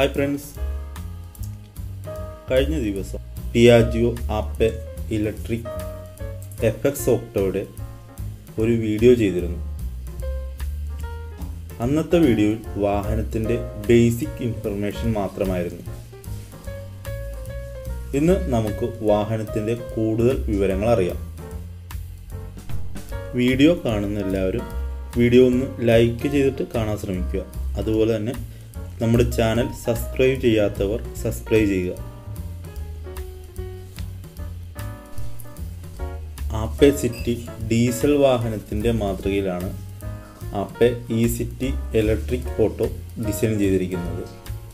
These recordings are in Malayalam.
ഹായ് ഫ്രണ്ട്സ് കഴിഞ്ഞ ദിവസം പിയാജിയോ ആപ്പെ ഇലക്ട്രിക് എഫക്സ് ഓക്ടോയുടെ ഒരു വീഡിയോ ചെയ്തിരുന്നു അന്നത്തെ വീഡിയോയിൽ വാഹനത്തിൻ്റെ ബേസിക് ഇൻഫർമേഷൻ മാത്രമായിരുന്നു ഇന്ന് നമുക്ക് വാഹനത്തിൻ്റെ കൂടുതൽ വിവരങ്ങൾ അറിയാം വീഡിയോ കാണുന്ന എല്ലാവരും വീഡിയോ ഒന്ന് ലൈക്ക് ചെയ്തിട്ട് കാണാൻ ശ്രമിക്കുക അതുപോലെ തന്നെ നമ്മുടെ ചാനൽ സബ്സ്ക്രൈബ് ചെയ്യാത്തവർ സബ്സ്ക്രൈബ് ചെയ്യുക ആപ്പെ സിറ്റി ഡീസൽ വാഹനത്തിൻ്റെ മാതൃകയിലാണ് Ape E City electric auto design ചെയ്തിരിക്കുന്നത്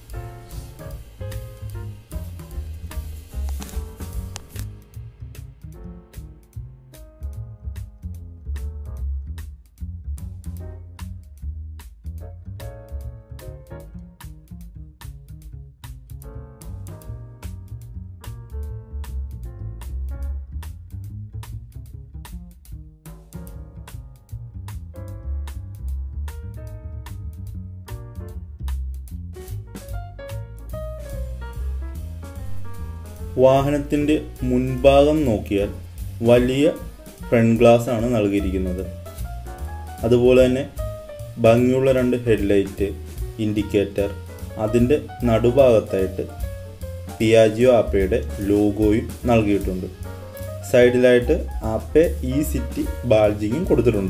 വാഹനത്തിൻ്റെ മുൻഭാഗം നോക്കിയാൽ വലിയ ഫ്രണ്ട് ഗ്ലാസ് ആണ് നൽകിയിരിക്കുന്നത് അതുപോലെ തന്നെ ഭംഗിയുള്ള രണ്ട് ഹെഡ്ലൈറ്റ് ഇൻഡിക്കേറ്റർ അതിൻ്റെ നടുഭാഗത്തായിട്ട് പിയാജിയോ ആപ്പയുടെ ലോഗോയും നൽകിയിട്ടുണ്ട് സൈഡിലായിട്ട് ആപ്പെ ഇ സിറ്റി ബാൾജിങ്ങും കൊടുത്തിട്ടുണ്ട്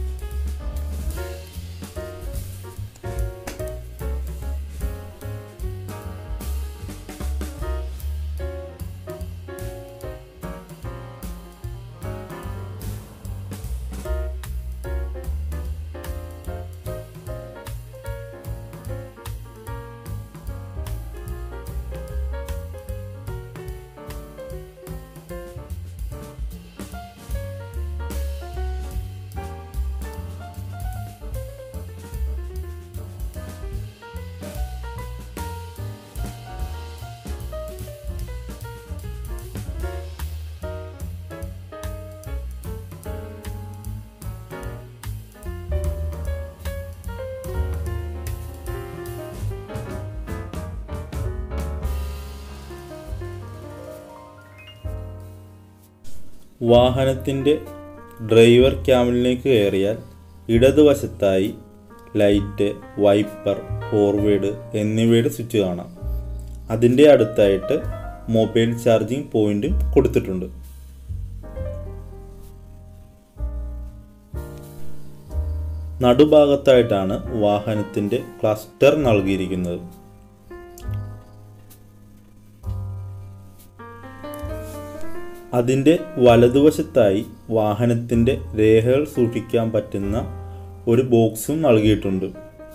വാഹനത്തിൻ്റെ ഡ്രൈവർ ക്യാബിനിലേക്ക് കയറിയാൽ ഇടതുവശത്തായി ലൈറ്റ് വൈപ്പർ ഫോർവേഡ് എന്നിവയുടെ സ്വിച്ച് കാണാം അതിൻ്റെ അടുത്തായിട്ട് മൊബൈൽ ചാർജിംഗ് പോയിന്റും കൊടുത്തിട്ടുണ്ട് നടുഭാഗത്തായിട്ടാണ് വാഹനത്തിൻ്റെ ക്ലസ്റ്റർ നൽകിയിരിക്കുന്നത് അതിൻ്റെ വലതുവശത്തായി വാഹനത്തിൻ്റെ രേഖകൾ സൂക്ഷിക്കാൻ പറ്റുന്ന ഒരു ബോക്സും നൽകിയിട്ടുണ്ട്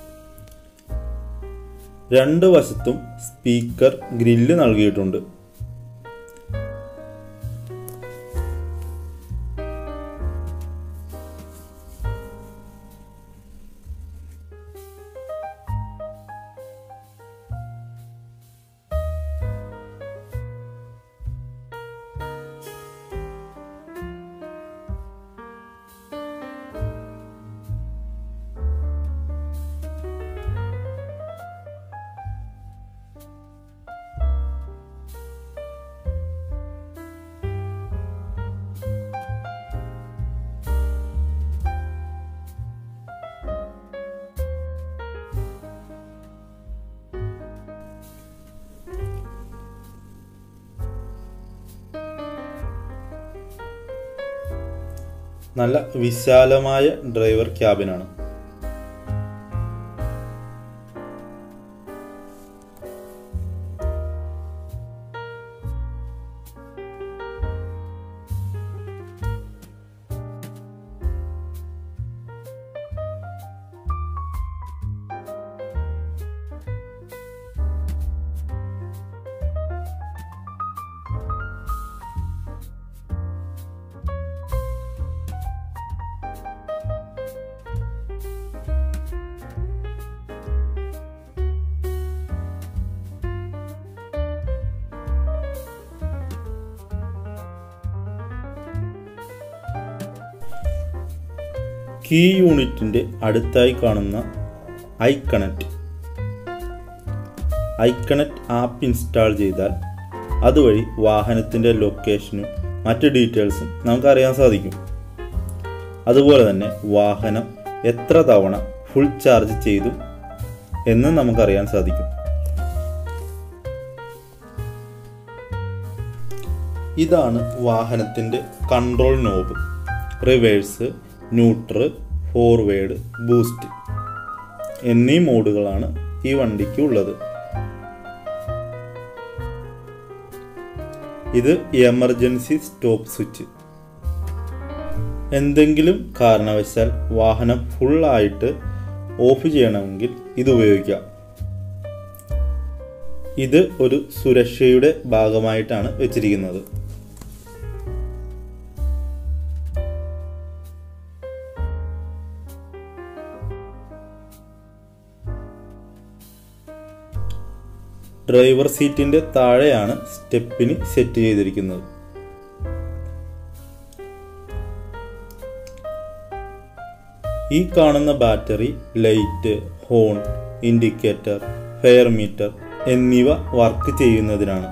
രണ്ട് വശത്തും സ്പീക്കർ ഗ്രില്ല് നൽകിയിട്ടുണ്ട് നല്ല വിശാലമായ ഡ്രൈവർ ക്യാബിനാണ് കീ യൂണിറ്റിൻ്റെ അടുത്തായി കാണുന്ന ഐ കണക്റ്റ് ഐക്കണറ്റ് ആപ്പ് ഇൻസ്റ്റാൾ ചെയ്താൽ അതുവഴി വാഹനത്തിൻ്റെ ലൊക്കേഷനും മറ്റ് ഡീറ്റെയിൽസും നമുക്കറിയാൻ സാധിക്കും അതുപോലെ തന്നെ വാഹനം എത്ര തവണ ഫുൾ ചാർജ് ചെയ്തു എന്ന് നമുക്കറിയാൻ സാധിക്കും ഇതാണ് വാഹനത്തിൻ്റെ control knob reverse neutral forward boost എന്നീ മോഡുകളാണ് ഈ വണ്ടിക്ക് ഉള്ളത് ഇത് എമർജൻസി സ്റ്റോപ്പ് സ്വിച്ച് എന്തെങ്കിലും കാരണവശാൽ വാഹനം ഫുള്ളായിട്ട് ഓഫ് ചെയ്യണമെങ്കിൽ ഇത് ഉപയോഗിക്കാം ഇത് ഒരു സുരക്ഷയുടെ ഭാഗമായിട്ടാണ് വെച്ചിരിക്കുന്നത് ഡ്രൈവർ സീറ്റിന്റെ താഴെയാണ് സ്റ്റെപ്പിന് സെറ്റ് ചെയ്തിരിക്കുന്നത് ഈ കാണുന്ന battery light horn indicator fare meter എന്നിവ വർക്ക് ചെയ്യുന്നതിനാണ്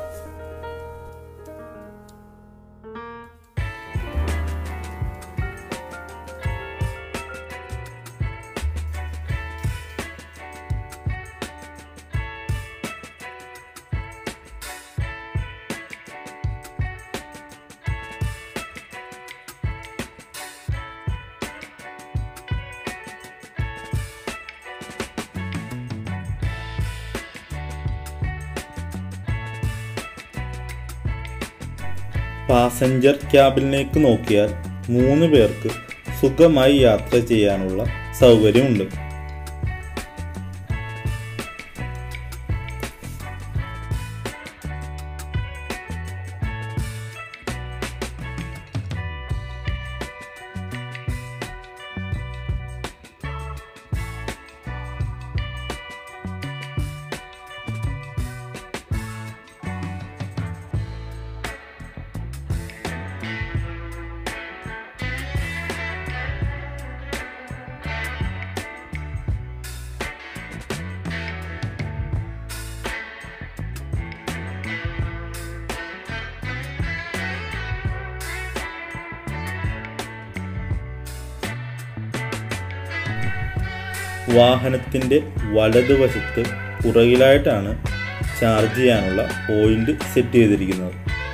പാസഞ്ചർ ക്യാബിനിലേക്ക് നോക്കിയാൽ മൂന്ന് പേർക്ക് സുഖമായി യാത്ര ചെയ്യാനുള്ള സൗകര്യമുണ്ട് വാഹനത്തിൻ്റെ വലതുവശത്ത് പുറകിലായിട്ടാണ് ചാർജ് ചെയ്യാനുള്ള പോയിന്റ് സെറ്റ് ചെയ്തിരിക്കുന്നത്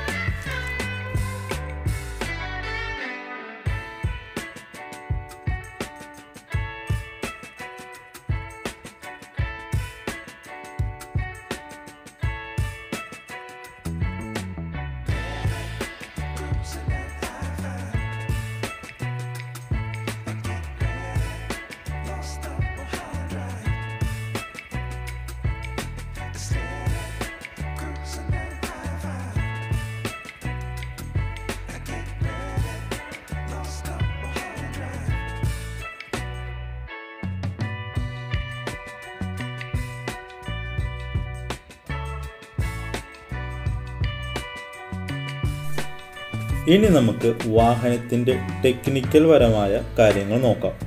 ഇനി നമുക്ക് വാഹനത്തിൻ്റെ ടെക്നിക്കൽ പരമായ കാര്യങ്ങൾ നോക്കാം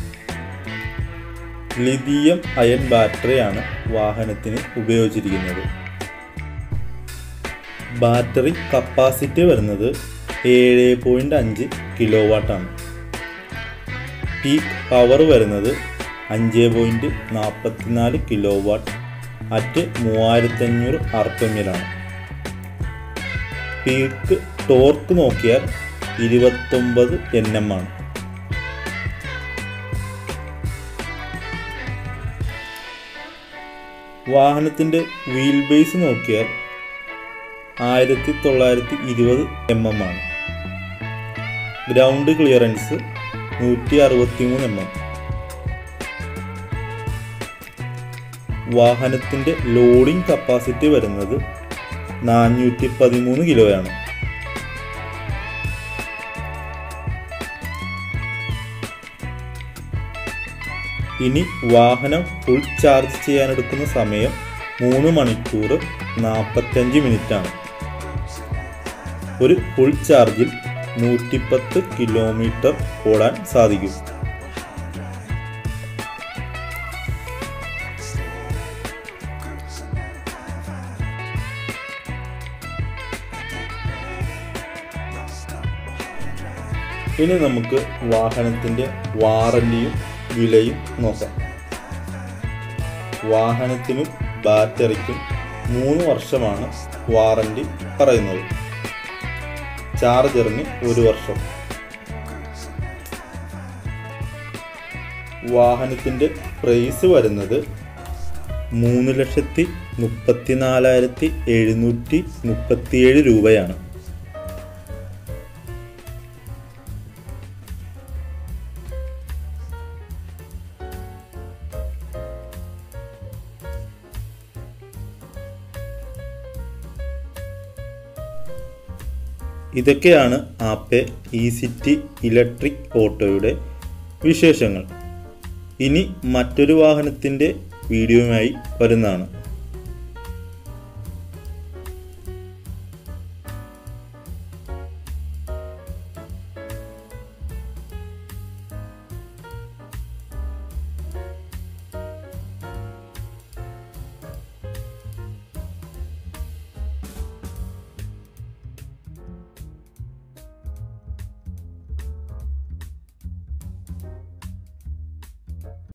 ലിഥിയം അയൺ ബാറ്ററിയാണ് വാഹനത്തിന് ഉപയോഗിച്ചിരിക്കുന്നത് ബാറ്ററി കപ്പാസിറ്റി വരുന്നത് ഏഴ് പോയിൻ്റ് അഞ്ച് കിലോ വാട്ടാണ് പീക്ക് പവർ വരുന്നത് അഞ്ച് പോയിൻറ്റ് നാൽപ്പത്തിനാല് കിലോ വാട്ട് അറ്റ് മൂവായിരത്തഞ്ഞൂറ് ആർ പി എമ്മിലാണ് പീക്ക് ടോർക്ക് നോക്കിയാൽ ഇരുപത്തൊമ്പത് എൻ എം ആണ് വാഹനത്തിൻ്റെ വീൽ ബേസ് നോക്കിയാൽ ആയിരത്തി തൊള്ളായിരത്തി ഇരുപത് എം എം ആണ് ഗ്രൗണ്ട് ക്ലിയറൻസ് നൂറ്റി അറുപത്തി മൂന്ന് എം എം വാഹനത്തിൻ്റെ ലോഡിംഗ് കപ്പാസിറ്റി വരുന്നത് നാനൂറ്റി പതിമൂന്ന് കിലോയാണ് ഇനി വാഹനം ഫുൾ ചാർജ് ചെയ്യാനെടുക്കുന്ന സമയം മൂന്ന് മണിക്കൂർ നാൽപ്പത്തഞ്ച് മിനിറ്റാണ് ഒരു ഫുൾ ചാർജിൽ നൂറ്റിപ്പത്ത് കിലോമീറ്റർ ഓടാൻ സാധിക്കും ഇനി നമുക്ക് വാഹനത്തിൻ്റെ വാറണ്ടിയും വിലയും നോക്കാം വാഹനത്തിനും ബാറ്ററിക്കും മൂന്ന് വർഷമാണ് വാറണ്ടി പറയുന്നത് ചാർജറിന് ഒരു വർഷം വാഹനത്തിൻ്റെ പ്രൈസ് വരുന്നത് മൂന്ന് ലക്ഷത്തി മുപ്പത്തി നാലായിരത്തി എഴുന്നൂറ്റി മുപ്പത്തിയേഴ് രൂപയാണ് ഇതൊക്കെയാണ് ആപ്പെ ഇ സിറ്റി ഇലക്ട്രിക് ഓട്ടോയുടെ വിശേഷങ്ങൾ ഇനി മറ്റൊരു വാഹനത്തിൻ്റെ വീഡിയോയുമായി വരുന്നതാണ്